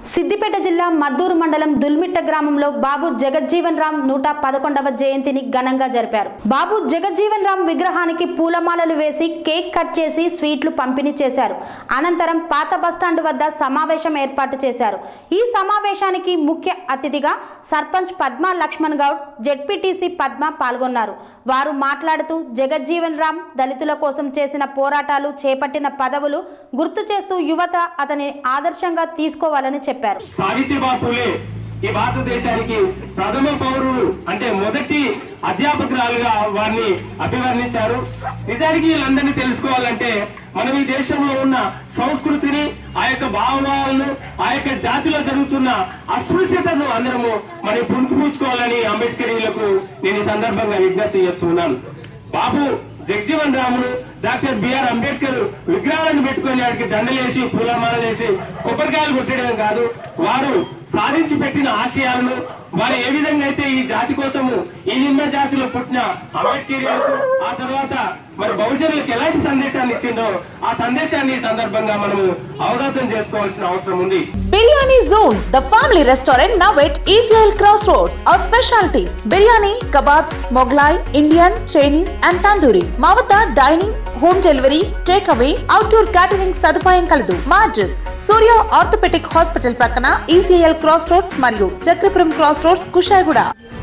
సిద్దిపేట జిల్లా మద్దూరు మండలం దుల్మిట్ట గ్రామంలో బాబు జగజ్జీవన్ రామ్ నూట పదకొండవ జయంతిని ఘనంగా జరిపారు బాబు జగజ్జీవన్ రామ్ విగ్రహానికి పూలమాలలు వేసి కేక్ కట్ చేసి స్వీట్లు పంపిణీ చేశారు అనంతరం పాత బస్టాండ్ వద్ద సమావేశం ఏర్పాటు చేశారు ఈ సమావేశానికి ముఖ్య అతిథిగా సర్పంచ్ పద్మా లక్ష్మణ్ గౌడ్ జెడ్పీటీసీ పద్మ పాల్గొన్నారు వారు మాట్లాడుతూ జగజ్జీవన్ రామ్ దళితుల కోసం చేసిన పోరాటాలు చేపట్టిన పదవులు గుర్తు చేస్తూ యువత అతని ఆదర్శంగా తీసుకోవాలని చెప్పారు సావిత్రిబాయి పూలే ఈ భారతదేశానికి ప్రథమ పౌరులు అంటే మొదటి అధ్యాపకురాలుగా వారిని అభివర్ణించారు నిజానికి వీళ్ళందరినీ తెలుసుకోవాలంటే మనం ఈ దేశంలో ఉన్న సంస్కృతిని ఆ యొక్క భావనాలను ఆ యొక్క జాతిలో జరుగుతున్న అస్పృశ్యతను అందరము మనం పుణుకుపూచుకోవాలని అంబేద్కరీలకు నేను ఈ సందర్భంగా విజ్ఞప్తి చేస్తున్నాను బాబు జగజీవన్ రాములు డాక్టర్ బిఆర్ అంబేద్కర్ విగ్రహాలను పెట్టుకొని వాడికి దండలేసి పూలమాలలేసి కొబ్బరికాయలు కొట్టడం కాదు వారు సాధించి పెట్టిన ఆశయాలను వారు ఏ విధంగా అయితే ఈ జాతి కోసము ఈ నిమ్న జాతిలో పుట్టిన అంబేద్కర్లకు ఆ తర్వాత మరి బహుజనులకు ఎలాంటి సందేశాన్ని ఇచ్చిందో ఆ సందేశాన్ని ఈ సందర్భంగా మనము అవగాహన చేసుకోవాల్సిన అవసరం ఉంది Biryani Zone, the family restaurant now at Israel Crossroads. Our specialties biryani, kebabs, Moglai, Indian, Chinese, and tandoori. మా వద్ద dining home delivery take away outdoor catering సదుపాయం కలదు మా అడ్రస్ సూర్య ఆర్థోపెటిక్ హాస్పిటల్ ప్రక్కన ఈసీఎల్ క్రాస్ రోడ్స్ మరియు Chakrapuram cross roads Kushaiguda